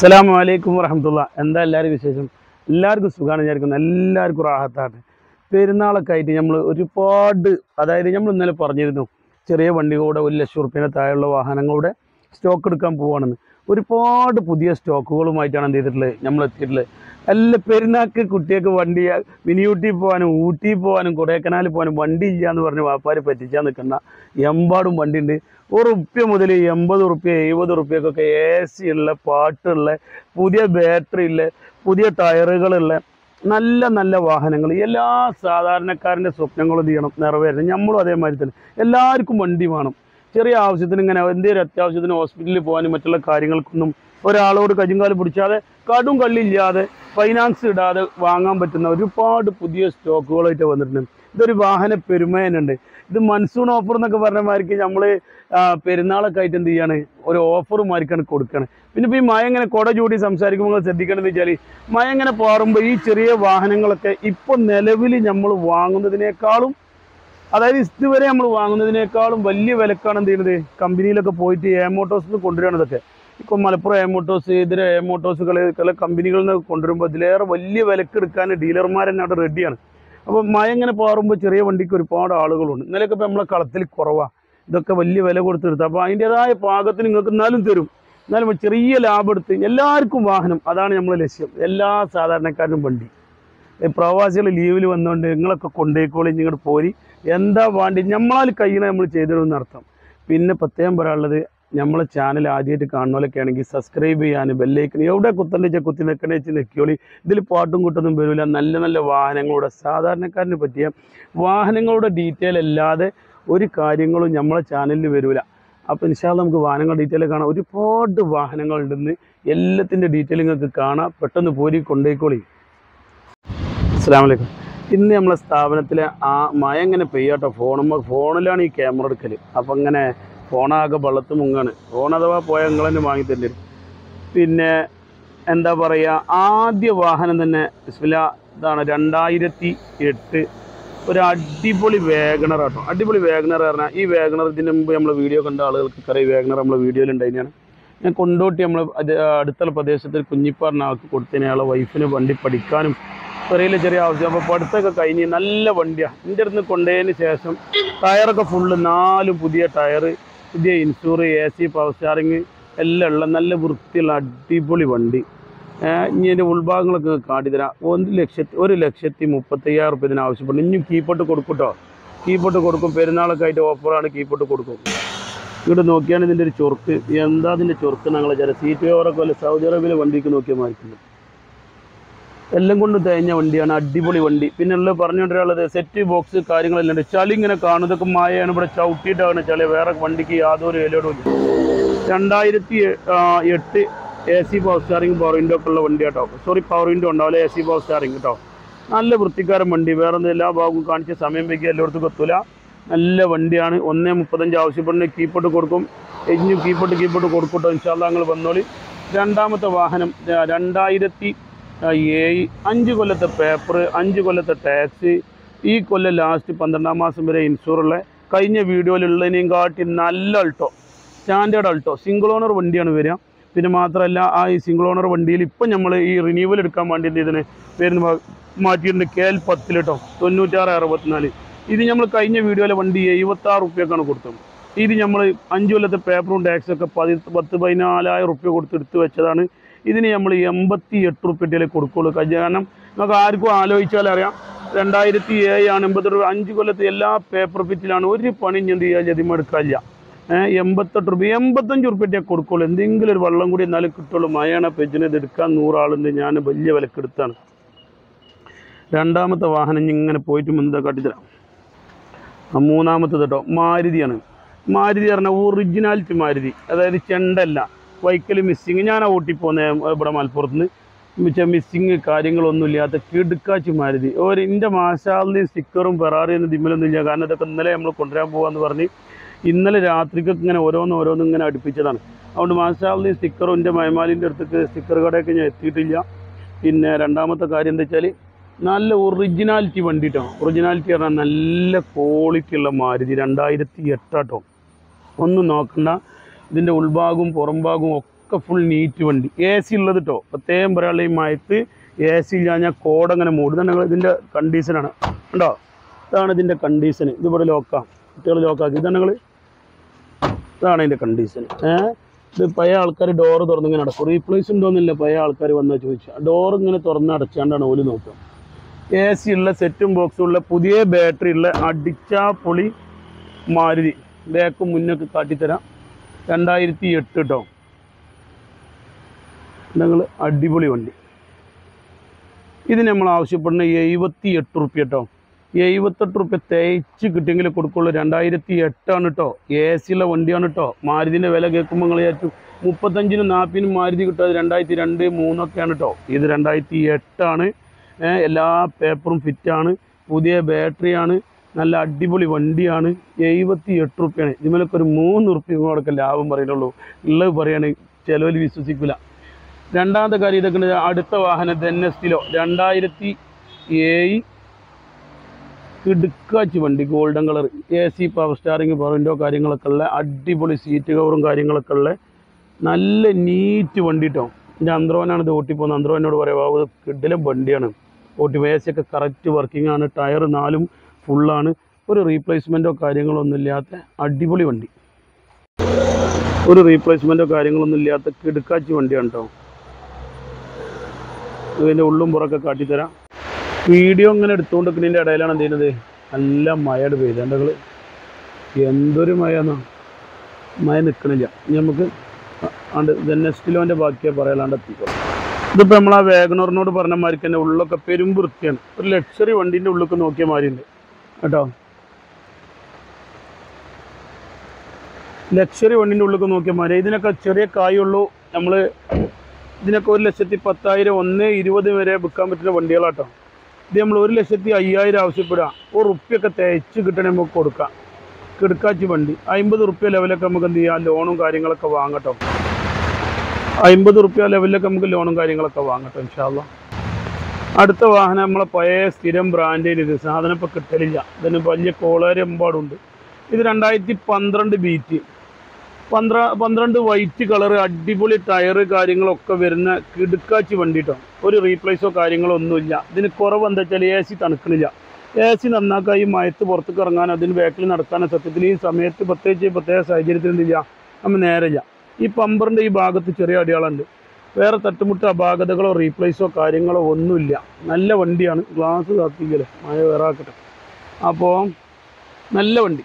അസ്സലാമു അലൈക്കും വറഹമത്തുള്ള എന്താ എല്ലാവരും വിശേഷം എല്ലാവർക്കും സുഖമാണ് വിചാരിക്കുന്നത് എല്ലാവർക്കും റാഹത്താണ് പെരുന്നാളൊക്കെ ആയിട്ട് നമ്മൾ ഒരുപാട് അതായത് നമ്മൾ ഇന്നലെ പറഞ്ഞിരുന്നു ചെറിയ വണ്ടികളുടെ ഒരു ലക്ഷം റുപ്യേനെ താഴെയുള്ള വാഹനങ്ങളുടെ സ്റ്റോക്ക് എടുക്കാൻ പോവുകയാണെന്ന് ഒരുപാട് പുതിയ സ്റ്റോക്കുകളുമായിട്ടാണ് എന്ത് ചെയ്തിട്ടുള്ളത് നമ്മൾ എത്തിയിട്ടുള്ളത് എല്ലാ പെരുന്നാൾക്ക് കുട്ടികൾക്ക് വണ്ടി മിനിയൂട്ടി പോകാനും ഊട്ടി പോകാനും കൊടൈക്കനാൽ പോകാനും വണ്ടി ഇല്ല എന്ന് പറഞ്ഞ് വാപ്പാര് പറ്റിച്ചാൽ നിൽക്കുന്ന എമ്പാടും വണ്ടി ഉണ്ട് ഒരു റുപ്യ മുതൽ എൺപത് റുപ്യ എഴുപത് റുപ്യക്കൊക്കെ എ സി ഉള്ള പാട്ടുള്ള പുതിയ ബാറ്ററി ഉള്ള പുതിയ ടയറുകളുള്ള നല്ല നല്ല വാഹനങ്ങൾ എല്ലാ സാധാരണക്കാരൻ്റെ സ്വപ്നങ്ങളും ചെയ്യണം നിറവേറണം നമ്മളും അതേമാതിരി തന്നെ എല്ലാവർക്കും വണ്ടി വേണം ചെറിയ ആവശ്യത്തിന് ഇങ്ങനെ എന്തെങ്കിലും അത്യാവശ്യത്തിന് ഹോസ്പിറ്റലിൽ പോകാനും മറ്റുള്ള കാര്യങ്ങൾക്കൊന്നും ഒരാളോട് കജുങ്കാല് പിടിച്ചാതെ കടും കള്ളില്ലാതെ ഫൈനാൻസ് ഇടാതെ വാങ്ങാൻ പറ്റുന്ന ഒരുപാട് പുതിയ സ്റ്റോക്കുകളായിട്ട് വന്നിട്ടുണ്ട് ഇതൊരു വാഹന പെരുമയനുണ്ട് ഇത് മൺസൂൺ ഓഫർ എന്നൊക്കെ പറഞ്ഞ മാതിരിക്ക് നമ്മൾ പെരുന്നാളൊക്കെ ആയിട്ട് എന്ത് ചെയ്യാണ് ഒരു ഓഫർ മാതിരിക്കാണ് കൊടുക്കുകയാണ് പിന്നെ ഇപ്പോൾ ഈ മഴ ഇങ്ങനെ കുട ചൂടി സംസാരിക്കുമ്പോൾ നിങ്ങൾ ശ്രദ്ധിക്കണമെന്ന് വെച്ചാൽ മഴ ഇങ്ങനെ പാറുമ്പോൾ ഈ ചെറിയ വാഹനങ്ങളൊക്കെ ഇപ്പോൾ നിലവിൽ നമ്മൾ വാങ്ങുന്നതിനേക്കാളും അതായത് ഇതുവരെ നമ്മൾ വാങ്ങുന്നതിനേക്കാളും വലിയ വിലക്കാണ് എന്ത് ചെയ്യുന്നത് കമ്പനിയിലൊക്കെ പോയിട്ട് എ മോട്ടോഴ്സിൽ നിന്ന് കൊണ്ടുവരികയാണ് ഇതൊക്കെ ഇപ്പം മലപ്പുറം എ മോട്ടോഴ്സ് ഇതിലെ എ മോട്ടോഴ്സുകൾ ചില കമ്പനികളിൽ നിന്ന് കൊണ്ടുവരുമ്പോൾ ഇതിലേറെ വലിയ വിലക്ക് എടുക്കാൻ ഡീലർമാർ തന്നെ അവിടെ റെഡിയാണ് അപ്പോൾ മഴ ഇങ്ങനെ പാറുമ്പോൾ ചെറിയ വണ്ടിക്ക് ഒരുപാട് ആളുകളുണ്ട് ഇന്നലെയൊക്കെ ഇപ്പോൾ നമ്മളെ കളത്തിൽ കുറവാണ് ഇതൊക്കെ വലിയ വില കൊടുത്തെടുത്ത് അപ്പോൾ അതിൻ്റെതായ പാകത്തിന് നിങ്ങൾക്ക് എന്നാലും തരും എന്നാലും ചെറിയ ലാഭം എടുത്ത് എല്ലാവർക്കും വാഹനം അതാണ് നമ്മളെ ലക്ഷ്യം എല്ലാ സാധാരണക്കാരനും വണ്ടി ഈ പ്രവാസികൾ ലീവിൽ വന്നുകൊണ്ട് നിങ്ങളൊക്കെ കൊണ്ടുപോയിക്കോളി ഇങ്ങോട്ട് പോരി എന്താ വേണ്ടി നമ്മളാൽ കഴിയണ നമ്മൾ ചെയ്തിടുമെന്ന് അർത്ഥം പിന്നെ പ്രത്യേകം പറയാനുള്ളത് നമ്മളെ ചാനൽ ആദ്യമായിട്ട് കാണുന്നവരൊക്കെ ആണെങ്കിൽ സബ്സ്ക്രൈബ് ചെയ്യാനും ബെല്ലൈക്കൺ എവിടെ കുത്തണ്ട വെച്ചാൽ കുത്തി നിൽക്കണേ വെച്ച് നിൽക്കിയോളി ഇതിൽ പാട്ടും കൂട്ടൊന്നും വരില്ല നല്ല നല്ല വാഹനങ്ങളുടെ സാധാരണക്കാരന് പറ്റിയ വാഹനങ്ങളുടെ ഡീറ്റെയിൽ അല്ലാതെ ഒരു കാര്യങ്ങളും നമ്മളെ ചാനലിൽ വരില്ല അപ്പോൾ ഇൻഷാല്ല നമുക്ക് വാഹനങ്ങളുടെ ഡീറ്റെയിൽ കാണാം ഒരുപാട് വാഹനങ്ങളുണ്ടെന്ന് എല്ലാത്തിൻ്റെ ഡീറ്റെയിൽ നിങ്ങൾക്ക് കാണാം പെട്ടെന്ന് പോരി കൊണ്ടുപോയിക്കോളി അസ്സാം വലൈക്കും ഇന്ന് നമ്മളെ സ്ഥാപനത്തിലെ ആ മഴ ഇങ്ങനെ പെയ്യാട്ടോ ഫോണുമ്പോൾ ഫോണിലാണ് ഈ ക്യാമറ എടുക്കൽ അപ്പം ഇങ്ങനെ ഫോണാകെ വെള്ളത്ത് മുങ്ങാണ് ഫോൺ അഥവാ പോയാൽ നിങ്ങൾ തന്നെ വാങ്ങി തരേണ്ടി വരും പിന്നെ എന്താ പറയുക ആദ്യ വാഹനം തന്നെ ബിസ്മില്ല ഇതാണ് രണ്ടായിരത്തി എട്ട് ഒരു അടിപൊളി വേഗണർ ആട്ടോ അടിപൊളി വേഗണർ പറഞ്ഞാൽ ഈ വേഗണർ ഇതിന് മുമ്പ് നമ്മൾ വീഡിയോ കണ്ട ആളുകൾക്ക് അറിയാം വേഗണർ നമ്മൾ വീഡിയോയിൽ ഉണ്ടായിരുന്നതാണ് ഞാൻ കൊണ്ടോട്ടി നമ്മൾ അത് അടുത്തുള്ള പ്രദേശത്തിൽ കുഞ്ഞിപ്പാറിന് ആൾക്ക് കൊടുത്തതിനെ അയാളെ വൈഫിന് വണ്ടി പഠിക്കാനും ചെറിയ ചെറിയ ആവശ്യം അപ്പോൾ പഠിത്തമൊക്കെ കഴിഞ്ഞ് നല്ല വണ്ടിയാണ് എൻ്റെ അടുത്ത് കൊണ്ടതിന് ശേഷം ടയറൊക്കെ ഫുള്ള് നാലും പുതിയ ടയർ പുതിയ insure A C power steering എല്ലാം ഉള്ള നല്ല വൃത്തിയുള്ള അടിപൊളി വണ്ടി ഏഹ് ഇനി അതിൻ്റെ ഉൾഭാഗങ്ങളൊക്കെ കാട്ടിത്തരാം ഒരു ലക്ഷത്തി ഒരു ലക്ഷത്തി മുപ്പത്തയ്യായിരം റുപ്യ ഇതിന് ആവശ്യപ്പെടും ഇനിയും കീപ്പോട്ട് കൊടുക്കൂട്ടോ കീപ്പോട്ട് കൊടുക്കും പെരുന്നാളൊക്കെ ആയിട്ട് ഓഫറാണ് കീപ്പോട്ട് കൊടുക്കും ഇവിടെ നോക്കിയാണ് ഇതിൻ്റെ ഒരു ചൊറുക്ക് എന്താ ഇതിൻ്റെ ചൊറുക്ക് ഞങ്ങൾ ചില സീറ്റ് കവറൊക്കെ വല്ല സൗദി അറേബ്യയിലെ വണ്ടിക്ക് നോക്കിയാൽ മാറിക്കുന്നത് എല്ലാം കൊണ്ട് തേഞ്ഞ വണ്ടിയാണ് അടിപൊളി വണ്ടി പിന്നെ ഉള്ളത് പറഞ്ഞുകൊണ്ടിരുള്ളത് സെറ്റ് ബോക്സ് കാര്യങ്ങളെല്ലാം ഉണ്ട് ചളി ഇങ്ങനെ കാണുന്നതൊക്കെ മായയാണ് ഇവിടെ ചവിട്ടിയിട്ടാണ് ചളി വേറെ വണ്ടിക്ക് യാതൊരു വിലയോടും ഇല്ല രണ്ടായിരത്തി എട്ട് A C power steering power window ഒക്കെ ഉള്ള വണ്ടി കേട്ടോ സോറി പവർ വിൻഡോ ഉണ്ടാവില്ല എ സി പവർ സ്റ്റാറിങ് കേട്ടോ നല്ല വൃത്തിക്കാരൻ വണ്ടി വേറെ ഒന്നും എല്ലാ ഭാഗവും കാണിച്ച സമയം വയ്ക്കുക എല്ലായിടത്തും എത്തൂല നല്ല വണ്ടിയാണ് ഒന്നേ മുപ്പത്തഞ്ച് ആവശ്യപ്പെടുന്ന കീപ്പോട്ട് കൊടുക്കും എഞ്ഞു കീപ്പോട്ട് കീപ്പോട്ട് കൊടുക്കട്ടോ ഇൻഷാല്ല നിങ്ങൾ വന്നോളി രണ്ടാമത്തെ വാഹനം ര- രണ്ടായിരത്തി ആ, ഏഴ് അഞ്ച് കൊല്ലത്തെ പേപ്പർ അഞ്ച് കൊല്ലത്തെ ടാക്സ് ഈ കൊല്ലം ലാസ്റ്റ് പന്ത്രണ്ടാം മാസം വരെ ഇൻഷുറുള്ള കഴിഞ്ഞ വീഡിയോയിലുള്ളതിനെയും കാട്ടി നല്ല Alto standard Alto single owner വണ്ടിയാണ് വരിക പിന്നെ മാത്രമല്ല ആ ഈ സിംഗിൾ ഓണർ വണ്ടിയിൽ ഇപ്പം നമ്മൾ ഈ റിന്യൂവൽ എടുക്കാൻ വേണ്ടി എന്ത് ഇതിന് പേര് മാറ്റിയിട്ടുണ്ട് കെ എൽ പത്തിൽ കേട്ടോ തൊണ്ണൂറ്റാറ് അറുപത്തിനാല് ഇത് നമ്മൾ കഴിഞ്ഞ വീഡിയോയിലെ വണ്ടി എഴുപത്താറ് റുപ്യക്കാണ് കൊടുത്തത് ഇത് നമ്മൾ അഞ്ച് കൊല്ലത്തെ പേപ്പറും ടാക്സും ഒക്കെ പതി പത്ത് പതിനാലായിരം റുപ്യ കൊടുത്ത് എടുത്ത് വെച്ചതാണ് ഇതിന് നമ്മൾ എൺപത്തി എട്ട് റുപ്യയിലേ കൊടുക്കുള്ളൂ കഴിഞ്ഞ കാരണം നമുക്ക് ആർക്കും ആലോചിച്ചാൽ അറിയാം രണ്ടായിരത്തി ഏഴാണ് എൺപത്തെട്ട് രൂപ അഞ്ച് കൊല്ലത്തെ എല്ലാ പേപ്പർ ഫിറ്റിലാണ് ഒരു പണി ഞാൻ എന്ത് ചെയ്യാൻ ജതിമ എടുക്കാനില്ല ഏഹ് എൺപത്തെട്ട് റുപ്യ എൺപത്തഞ്ച് റുപ്യറ്റേ കൊടുക്കുള്ളൂ എന്തെങ്കിലും ഒരു വെള്ളം കൂടി എന്നാലും കിട്ടുള്ളൂ മഴയാണ് പെജിന് ഇത് എടുക്കാൻ നൂറാളുണ്ട് ഞാൻ വലിയ വിലക്കെടുത്താണ് രണ്ടാമത്തെ വാഹനം ഇങ്ങനെ പോയിട്ട് മുന്താ കാട്ടിത്തരാം ആ മൂന്നാമത്തത് കേട്ടോ മാരുതിയാണ് മാരുതി പറഞ്ഞാൽ ഒറിജിനാലിറ്റി മാരുതി അതായത് ചെണ്ടല്ല വൈക്കൽ മിസ്സിങ് ഞാൻ ഓട്ടി പോന്ന ഇവിടെ മലപ്പുറത്ത് നിന്ന് മിച്ച മിസ്സിങ് കാര്യങ്ങളൊന്നും ഇല്ലാത്ത കിടുക്കാച്ചി മാരുതി ഒരു എൻ്റെ മാഷാലിൻ്റെയും സ്റ്റിക്കറും ഫെറാറിയും ദിമ്മലൊന്നും ഇല്ല കാരണം ഇതൊക്കെ ഇന്നലെ നമ്മൾ കൊണ്ടുവരാൻ പോകാമെന്ന് പറഞ്ഞ് ഇന്നലെ രാത്രിക്കൊക്കെ ഇങ്ങനെ ഓരോന്ന് ഓരോന്ന് ഇങ്ങനെ അടുപ്പിച്ചതാണ് അതുകൊണ്ട് മാഷാലിൻ്റെയും സ്റ്റിക്കറും എൻ്റെ മയമാലിൻ്റെ അടുത്തേക്ക് സ്റ്റിക്കർ കടയൊക്കെ ഞാൻ എത്തിയിട്ടില്ല പിന്നെ രണ്ടാമത്തെ കാര്യം എന്താ വെച്ചാൽ നല്ല ഒറിജിനാലിറ്റി വണ്ടി കേട്ടോ ഒറിജിനാലിറ്റി പറഞ്ഞാൽ നല്ല ക്വാളിറ്റി ഉള്ള മാരുതി രണ്ടായിരത്തി എട്ടാട്ടോ ഒന്നും നോക്കണ്ട ഇതിൻ്റെ ഉൾഭാഗവും പുറംഭാഗവും ഒക്കെ ഒക്കെ ഫുൾ നീറ്റ് വണ്ടി എ സി ഉള്ളത് കേട്ടോ പ്രത്യേകം പറയാനുള്ള ഈ മയത്ത് എ സി ഇല്ലാഞ്ഞാൽ കോടങ്ങനെ മൂടും ഇതാണ് ഞങ്ങൾ ഇതിൻ്റെ കണ്ടീഷനാണ് ഉണ്ടോ ഇതാണ് ഇതിൻ്റെ കണ്ടീഷൻ ഇതിവിടെ ലോക്കാം കുട്ടികൾ ലോക്കാക്കി ഇതാണ് ഞങ്ങൾ ഇതാണ് അതിൻ്റെ കണ്ടീഷൻ ഏഹ് ഇത് പഴയ ആൾക്കാർ ഡോറ് തുറന്നിങ്ങനെ നടക്കും റീപ്ലേസ് ഉണ്ടോന്നില്ല പഴയ ആൾക്കാർ വന്നാൽ ചോദിച്ചാൽ ഡോർ ഇങ്ങനെ തുറന്ന് അടച്ചാണ്ടാണ് ഓല് നോക്കുക എ സി ഉള്ള സെറ്റും ബോക്സും ഉള്ള പുതിയ ബാറ്ററി ഉള്ള അടിച്ചാ പൊളി മാരുതി ബാക്കും മുന്നൊക്കെ കാട്ടിത്തരാം രണ്ടായിരത്തി എട്ട് കേട്ടോ ഞങ്ങൾ അടിപൊളി വണ്ടി ഇത് നമ്മൾ ആവശ്യപ്പെടുന്ന എഴുപത്തി എട്ട് റുപ്യ കേട്ടോ എഴുപത്തെട്ട് റുപ്യ തേച്ച് കിട്ടിയെങ്കിൽ കൊടുക്കുള്ളൂ രണ്ടായിരത്തി എട്ടാണ് കേട്ടോ എ സിയുള്ള വണ്ടിയാണ് കേട്ടോ മാരുതിൻ്റെ വില കേൾക്കുമ്പോൾ നിങ്ങൾ വിചാരിച്ചു മുപ്പത്തഞ്ചിനും നാൽപ്പതിനും മാരുതി കിട്ടാതെ രണ്ടായിരത്തി രണ്ട് മൂന്നൊക്കെയാണ് കേട്ടോ ഇത് രണ്ടായിരത്തി എട്ടാണ് ഏ, എല്ലാ പേപ്പറും ഫിറ്റാണ് പുതിയ ബാറ്ററിയാണ് നല്ല അടിപൊളി വണ്ടിയാണ് എഴുപത്തി എട്ട് റുപ്യാണ് ഇതിമേലൊക്കെ ഒരു മൂന്ന് റുപ്യ കൊടുക്കാൻ ലാഭം പറയുന്നുള്ളൂ ഉള്ളത് പറയുകയാണെങ്കിൽ ചിലവർ വിശ്വസിക്കില്ല രണ്ടാമത്തെ കാര്യം ഇതൊക്കെ ഉണ്ട്. അടുത്ത വാഹനം ധനസ്റ്റിലോ രണ്ടായിരത്തി ഏഴ് കിടുക്കാച്ച് വണ്ടി golden colour A C power steering പവറിൻ്റോ കാര്യങ്ങളൊക്കെ ഉള്ള അടിപൊളി സീറ്റ് കവറും കാര്യങ്ങളൊക്കെ ഉള്ള നല്ല നീറ്റ് വണ്ടി കേട്ടോ എൻ്റെ അന്ത്രോനാണ് ഇത് ഓട്ടിപ്പോകുന്നത് അന്ത്രോനോട് പറയാം ഇത് കിഡിലും വണ്ടിയാണ് ഓട്ടി എ സി ഒക്കെ കറക്റ്റ് വർക്കിംഗ് ആണ് ടയർ നാലും ഫുള്ളാണ് ഒരു റീപ്ലേസ്മെൻറ്റോ കാര്യങ്ങളോ ഒന്നും ഇല്ലാത്ത അടിപൊളി വണ്ടി ഒരു റീപ്ലേസ്മെൻറ്റോ കാര്യങ്ങളൊന്നും ഇല്ലാത്ത കിടുക്കാച്ചി വണ്ടിയാണ് കേട്ടോ ഇതിൻ്റെ ഉള്ളും പുറമൊക്കെ കാട്ടിത്തരാം വീഡിയോ ഇങ്ങനെ എടുത്തുകൊണ്ടിരിക്കുന്നതിൻ്റെ ഇടയിലാണ് എന്ത് ചെയ്യുന്നത് നല്ല മഴയുടെ പെയ്തേണ്ടകൾ എന്തൊരു മഴയാന്നോ മഴ നിൽക്കണില്ല ഇനി നമുക്ക് ആണ്ട് നെസ്റ്റിലോൻ്റെ ബാക്കിയാണ് പറയാലാണ്ട് എത്തിക്കോ ഇതിപ്പോൾ നമ്മൾ ആ വേഗനോറിനോട് പറഞ്ഞ മാതിരി തന്നെ ഉള്ളൊക്കെ പെരും വൃത്തിയാണ് ഒരു ലക്ഷറി വണ്ടീൻ്റെ ഉള്ളിലൊക്കെ നോക്കിയ മാതിരിയുണ്ട് കേട്ടോ ലക്ഷറി വണ്ടീൻ്റെ ഉള്ളിലൊക്കെ നോക്കിയ മാതിരി ഇതിനൊക്കെ ചെറിയ കായുള്ളൂ നമ്മൾ ഇതിനൊക്കെ ഒരു ലക്ഷത്തി പത്തായിരം ഒന്ന് ഇരുപത് വരെ വിൽക്കാൻ പറ്റുന്ന വണ്ടികളാട്ടോ ഇത് നമ്മൾ ഒരു ലക്ഷത്തി അയ്യായിരം ആവശ്യപ്പെടുക ഒരു റുപ്യൊക്കെ തേച്ച് കിട്ടണേ നമുക്ക് കൊടുക്കാം കിടക്കാച്ചി വണ്ടി അമ്പത് റുപ്യ ലെവലൊക്കെ നമുക്ക് എന്ത് ചെയ്യാം ലോണും കാര്യങ്ങളൊക്കെ വാങ്ങട്ടോ അമ്പത് റുപ്യ ലെവലിലൊക്കെ നമുക്ക് ലോണും കാര്യങ്ങളൊക്കെ വാങ്ങട്ടോ ഇൻഷാല്ല അടുത്ത വാഹനം നമ്മളെ പഴയ സ്ഥിരം ബ്രാൻഡിൽ ഇത് സാധനം ഇപ്പോൾ കിട്ടലില്ല ഇതിന് വലിയ കോളേര് എമ്പാടുണ്ട് ഇത് രണ്ടായിരത്തി പന്ത്രണ്ട് ബീറ്റ് പന്ത്ര പന്ത്രണ്ട് വൈറ്റ് കളർ അടിപൊളി ടയറ് കാര്യങ്ങളൊക്കെ വരുന്ന കിടുക്കാച്ചി വണ്ടി കേട്ടോ ഒരു റീപ്ലേസോ കാര്യങ്ങളോ ഒന്നുമില്ല ഇതിന് കുറവ് എന്താ വെച്ചാൽ എ സി തണുക്കണില്ല എ സി നന്നാക്കാൻ ഈ മയത്ത് പുറത്തേക്ക് ഇറങ്ങാൻ അതിന് ബാക്കിൽ നടക്കാനോ സത്യത്തിൽ ഈ സമയത്ത് പ്രത്യേകിച്ച് ഈ പ്രത്യേക സാഹചര്യത്തിൽ എന്തില്ല നമ്മൾ നേരെയില്ല ഈ പമ്പറിൻ്റെ ഈ ഭാഗത്ത് ചെറിയ അടിയാളുണ്ട് വേറെ തട്ടുമുട്ട അപാകതകളോ റീപ്ലേസോ കാര്യങ്ങളോ ഒന്നുമില്ല നല്ല വണ്ടിയാണ് ഗ്ലാസ് കാത്തിക്കല് മഴ വേറെ ആക്കട്ടെ അപ്പോൾ നല്ല വണ്ടി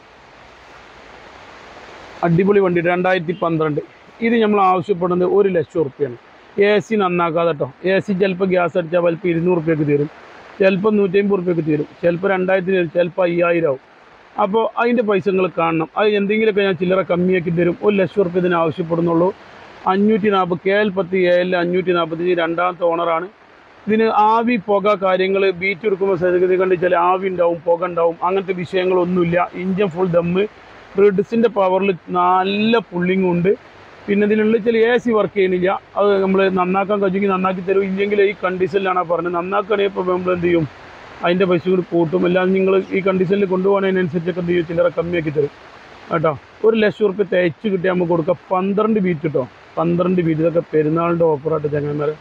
അടിപൊളി വണ്ടി രണ്ടായിരത്തി പന്ത്രണ്ട് ഇത് നമ്മൾ ആവശ്യപ്പെടുന്നത് ഒരു ലക്ഷം ഉറുപ്പ്യാണ് എ സി നന്നാക്കാതെ കേട്ടോ എ സി ചിലപ്പോൾ ഗ്യാസ് അടിച്ചാൽ ചിലപ്പോൾ ഇരുന്നൂറ് റുപ്യക്ക് തീരും ചിലപ്പോൾ നൂറ്റമ്പത് റുപ്യക്ക് തീരും ചിലപ്പോൾ രണ്ടായിരത്തിന് തരും ചിലപ്പോൾ അയ്യായിരം ആവും അപ്പോൾ അതിൻ്റെ പൈസ നിങ്ങൾ കാണണം അത് എന്തെങ്കിലുമൊക്കെ ഞാൻ ചില്ലറ കമ്മിയാക്കി തരും ഒരു ലക്ഷം ഉറുപ്പ്യ ഇതിന് ആവശ്യപ്പെടുന്നുള്ളൂ അഞ്ഞൂറ്റി നാൽപ്പത് കെ എൽ പത്ത് എ എൽ അഞ്ഞൂറ്റി നാൽപ്പത്തഞ്ച് രണ്ടാമത്തെ ഓണറാണ് ഇതിന് ആവി പുക കാര്യങ്ങൾ ബീറ്റ് എടുക്കുമ്പോൾ സ്ഥിതി കണ്ട് ചില ആവി ഉണ്ടാവും പുക ഉണ്ടാവും അങ്ങനത്തെ വിഷയങ്ങളൊന്നുമില്ല ഇഞ്ചൻ ഫുൾ ദമ്മ് ബ്രിഡ്സിൻ്റെ പവറിൽ നല്ല പുള്ളിങ്ങും ഉണ്ട് പിന്നെ ഇതിനുള്ള ചില എ സി വർക്ക് ചെയ്യുന്നില്ല അത് നമ്മൾ നന്നാക്കാൻ കഴിയുമെങ്കിൽ നന്നാക്കി തരും ഇല്ലെങ്കിൽ ഈ കണ്ടീഷനിലാണ് ആ പറഞ്ഞത് നന്നാക്കുകയാണെങ്കിൽ ഇപ്പോൾ നമ്മൾ എന്ത് ചെയ്യും അതിൻ്റെ പൈസ കൂടി കൂട്ടും എല്ലാം നിങ്ങൾ ഈ കണ്ടീഷനിൽ കൊണ്ടുപോകുന്നതിനനുസരിച്ചൊക്കെ എന്ത് ചെയ്യും ചില്ലറ കമ്മിയാക്കി തരും കേട്ടോ ഒരു ലക്ഷം ഉറുപ്പ്യ തേച്ച് കിട്ടിയാൽ നമുക്ക് കൊടുക്കാം പന്ത്രണ്ട് ബീറ്റ് കേട്ടോ പന്ത്രണ്ട് ബീറ്റ് ഇതൊക്കെ പെരുന്നാളിൻ്റെ ഓഫറായിട്ട് ചങ്ങന്മാരെ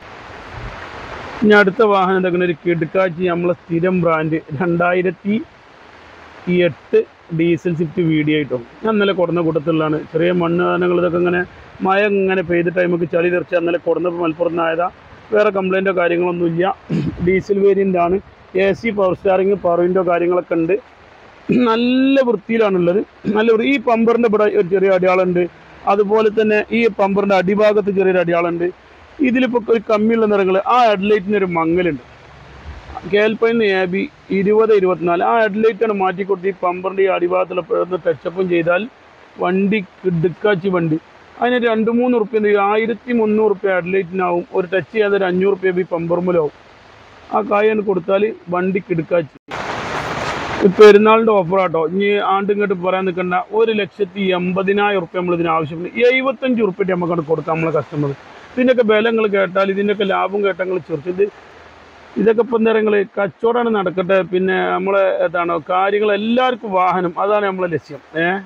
ഇനി അടുത്ത വാഹനം എന്തൊക്കെ ഒരു കിടുക്കാച്ചി നമ്മളെ സ്ഥിരം ബ്രാൻഡ് രണ്ടായിരത്തി എട്ട് ഡീസൽ സ്വിഫ്റ്റ് വീഡിയോ ആയിട്ടോ ഞാൻ ഇന്നലെ കൊടുന്ന കൂട്ടത്തിലാണ് ചെറിയ മണ്ണ് സാധനങ്ങൾ ഇതൊക്കെ ഇങ്ങനെ മഴ ഇങ്ങനെ പെയ്ത ടൈമൊക്കെ ചളി തെറിച്ച് ഇന്നലെ കൊടുന്നപ്പോൾ മലപ്പുറത്ത് നിന്നായതാ വേറെ കംപ്ലൈൻറ്റോ കാര്യങ്ങളൊന്നുമില്ല ഡീസൽ വേരിയൻ്റ് ആണ് A C power steering power window കാര്യങ്ങളൊക്കെ ഉണ്ട് നല്ല വൃത്തിയിലാണുള്ളത് നല്ല വൃത്തി ഈ പമ്പറിൻ്റെ ഇവിടെ ഒരു ചെറിയ അടയാളമുണ്ട് അതുപോലെ തന്നെ ഈ പമ്പറിൻ്റെ അടിഭാഗത്ത് ചെറിയൊരു അടയാളമുണ്ട് ഇതിലിപ്പോൾ ഒരു കമ്മിയുള്ള നിറങ്ങൾ ആ ഹെഡ്ലൈറ്റിന് ഒരു മങ്ങലുണ്ട് കേൽപ്പൈന്ന് എ ബി ഇരുപത് ഇരുപത്തിനാല് ആ ഹെഡ്ലൈറ്റാണ് മാറ്റിക്കൊടുത്ത് ഈ പമ്പറിൻ്റെ ഈ അടിഭാഗത്തുള്ള പിഴന്ന് ടച്ചപ്പും ചെയ്താൽ വണ്ടി കിടുക്കാച്ചി വണ്ടി അതിന് രണ്ട് മൂന്ന് റുപ്യ എന്ത് ചെയ്യും ആയിരത്തി മുന്നൂറ് റുപ്യ ഹെഡ്ലൈറ്റിനാവും ഒരു ടച്ച് ചെയ്യാതെ ഒരു അഞ്ഞൂറ് റുപ്യ ഈ പമ്പറുമ്മലാവും ആ കായാണ് കൊടുത്താൽ വണ്ടി കിടുക്കാച്ചി ഈ പെരുന്നാളിൻ്റെ ഓഫറാട്ടോ ഇനി ആണ്ടും ഇങ്ങോട്ട് പറയാൻ നിൽക്കണ്ട ഒരു ലക്ഷത്തി എൺപതിനായിരം റുപ്യ നമ്മൾ ഇതിന് ആവശ്യമുണ്ട് എഴുപത്തഞ്ച് റുപ്യ നമുക്കത് കൊടുക്കാം നമ്മളെ കസ്റ്റമർ ഇതിൻ്റെയൊക്കെ ബലങ്ങൾ കേട്ടാൽ ഇതിൻ്റെയൊക്കെ ലാഭം കേട്ടാൽ നിങ്ങൾ ചെറുത്ത് ഇത് ഇതൊക്കെ ഇപ്പം എന്താ നിങ്ങൾ കച്ചവടമാണ് നടക്കട്ടെ പിന്നെ നമ്മളെ എന്താണ് കാര്യങ്ങൾ എല്ലാവർക്കും വാഹനം അതാണ് നമ്മളെ ലക്ഷ്യം ഏ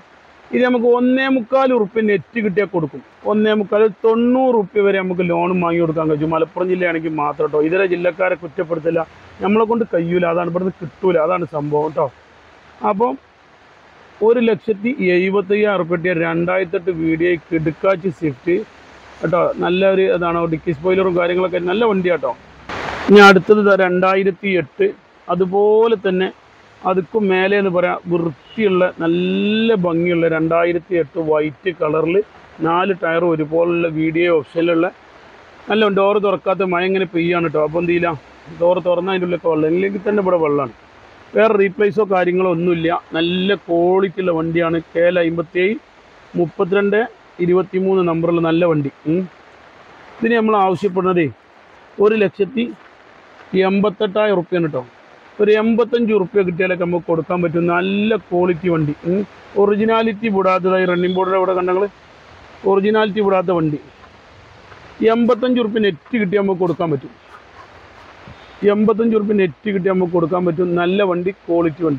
ഇത് നമുക്ക് ഒന്നേ മുക്കാൽ ഉറുപ്പ്യ നെറ്റ് കിട്ടിയാൽ കൊടുക്കും ഒന്നേ മുക്കാൽ തൊണ്ണൂറ് ഉറുപ്പ്യ വരെ നമുക്ക് ലോണും വാങ്ങി കൊടുക്കാൻ കഴിയും മലപ്പുറം ജില്ലയാണെങ്കിൽ മാത്രം കേട്ടോ ഇതര ജില്ലക്കാരെ കുറ്റപ്പെടുത്തില്ല നമ്മളെ കൊണ്ട് കഴിയൂല അതാണ് ഇവിടുന്ന് കിട്ടൂല അതാണ് സംഭവം കേട്ടോ അപ്പം ഒരു ലക്ഷത്തി എഴുപത്തയ്യായിരം ഉറുപ്പ്യ രണ്ടായിരത്തെട്ട് വീഡിയോ കിടുക്കാച്ചി സ്വിഫ്റ്റ് കേട്ടോ നല്ല ഒരു ഇതാണ് ഡിക്കി സ്പോയിലറും കാര്യങ്ങളൊക്കെ നല്ല വണ്ടിയാട്ടോ ഇനി അടുത്തത് ദാ രണ്ടായിരത്തി എട്ട് അതുപോലെ തന്നെ അതുക്കും മേലെ എന്ന് പറയാം വൃത്തിയുള്ള നല്ല ഭംഗിയുള്ള രണ്ടായിരത്തി എട്ട് വൈറ്റ് കളറിൽ നാല് ടയറും ഒരുപോലുള്ള വീഡിയോ ഓപ്ഷനിലുള്ള നല്ല ഡോറ് തുറക്കാത്ത മഴ ഇങ്ങനെ പെയ്യാണ് കേട്ടോ അപ്പോൾ എന്ത് ചെയ്യില്ല ഡോറ് തുറന്ന് അതിൻ്റെ ഉള്ളിലൊക്കെ വെള്ളം ഇല്ലെങ്കിൽ തന്നെ ഇവിടെ വെള്ളമാണ് വേറെ റീപ്ലേസോ കാര്യങ്ങളോ ഒന്നുമില്ല നല്ല ക്വാളിറ്റി ഉള്ള വണ്ടിയാണ് കെ എൽ അമ്പത്തി മുപ്പത്തിരണ്ട് ഇരുപത്തി മൂന്ന് നമ്പറുള്ള നല്ല വണ്ടി ഉം. ഇതിന് നമ്മൾ ആവശ്യപ്പെടുന്നത് ഒരു ലക്ഷത്തി എൺപത്തെട്ടായിരം റുപ്യാണ് കേട്ടോ ഒരു എൺപത്തഞ്ച് റുപ്യ കിട്ടിയാലൊക്കെ നമുക്ക് കൊടുക്കാൻ പറ്റും നല്ല ക്വാളിറ്റി വണ്ടി ഒറിജിനാലിറ്റി വിടാത്തതായി റണ്ണിങ് ബോർഡിൻ്റെ അവിടെ കണ്ടങ്ങൾ ഒറിജിനാലിറ്റി വിടാത്ത വണ്ടി എൺപത്തഞ്ച് റുപ്യ നെറ്റ് കിട്ടിയാൽ നമുക്ക് കൊടുക്കാൻ പറ്റും എൺപത്തഞ്ച് റുപ്യ നെറ്റ് കിട്ടിയാൽ നമുക്ക് കൊടുക്കാൻ പറ്റും നല്ല വണ്ടി ക്വാളിറ്റി വണ്ടി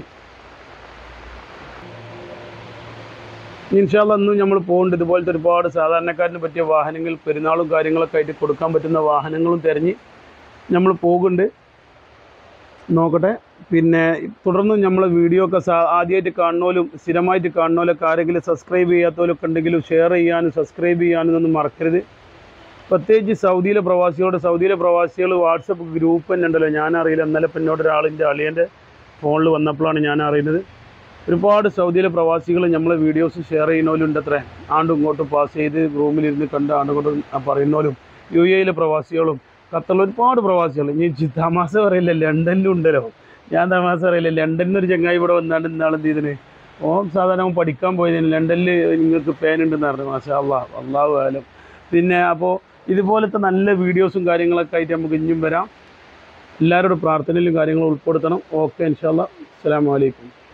ഇൻഷാല്ല അന്നും നമ്മൾ പോകുന്നുണ്ട് ഇതുപോലത്തെ ഒരുപാട് സാധാരണക്കാരന് പറ്റിയ വാഹനങ്ങൾ പെരുന്നാളും കാര്യങ്ങളൊക്കെ ആയിട്ട് കൊടുക്കാൻ പറ്റുന്ന വാഹനങ്ങളും തിരഞ്ഞ് നമ്മൾ പോകുന്നുണ്ട് നോക്കട്ടെ പിന്നെ തുടർന്ന് നമ്മളെ വീഡിയോ ഒക്കെ സാ- ആദ്യമായിട്ട് കാണുന്നോലും സ്ഥിരമായിട്ട് കാണുന്നോലൊക്കെ ആരെങ്കിലും സബ്സ്ക്രൈബ് ചെയ്യാത്തവരൊക്കെ ഉണ്ടെങ്കിലും ഷെയർ ചെയ്യാനും സബ്സ്ക്രൈബ് ചെയ്യാനും ഒന്നും മറക്കരുത് പ്രത്യേകിച്ച് സൗദിയിലെ പ്രവാസികളോട് സൗദിയിലെ പ്രവാസികൾ വാട്സപ്പ് ഗ്രൂപ്പ് തന്നെ ഉണ്ടല്ലോ ഞാൻ അറിയില്ല ഇന്നലെ ഇപ്പം എന്നോട് ഒരാളിൻ്റെ അളിയൻ്റെ ഫോണിൽ വന്നപ്പോഴാണ് ഞാൻ അറിയുന്നത് ഒരുപാട് സൗദിയിലെ പ്രവാസികൾ നമ്മളെ വീഡിയോസ് ഷെയർ ചെയ്യുന്നവരുണ്ട് അത്രേ ആണ്ടും ഇങ്ങോട്ടും പാസ് ചെയ്ത് റൂമിലിരുന്ന് കണ്ട് ആണ്ടും ഇങ്ങോട്ടും പറയുന്നവരും യു എയിലെ പ്രവാസികളും ഖത്തറിൽ ഒരുപാട് പ്രവാസികൾ ഇനി ജി- തമാശ പറയില്ല ലണ്ടനിലും ഉണ്ടല്ലോ ഞാൻ തമാശ പറയില്ല ലണ്ടനിൽ ഒരു ചങ്ങായി ഇവിടെ വന്നാണ്ട് ഇന്നാളെ എന്ത് ചെയ്തിന് ഓൻ സാധാരണ അവൻ പഠിക്കാൻ പോയതിന് ലണ്ടനിൽ നിങ്ങൾക്ക് പേൻ ഉണ്ടെന്ന് പറഞ്ഞു മാഷാ അള്ളാഹ് അള്ളാഹു ആയാലും പിന്നെ അപ്പോൾ ഇതുപോലത്തെ നല്ല വീഡിയോസും കാര്യങ്ങളൊക്കെ ആയിട്ട് നമുക്ക് ഇനിയും വരാം എല്ലാവരോടും പ്രാർത്ഥനയിലും കാര്യങ്ങളും ഉൾപ്പെടുത്തണം ഓക്കെ ഇൻഷാല്ലാ അസ്സലാമു അലൈക്കും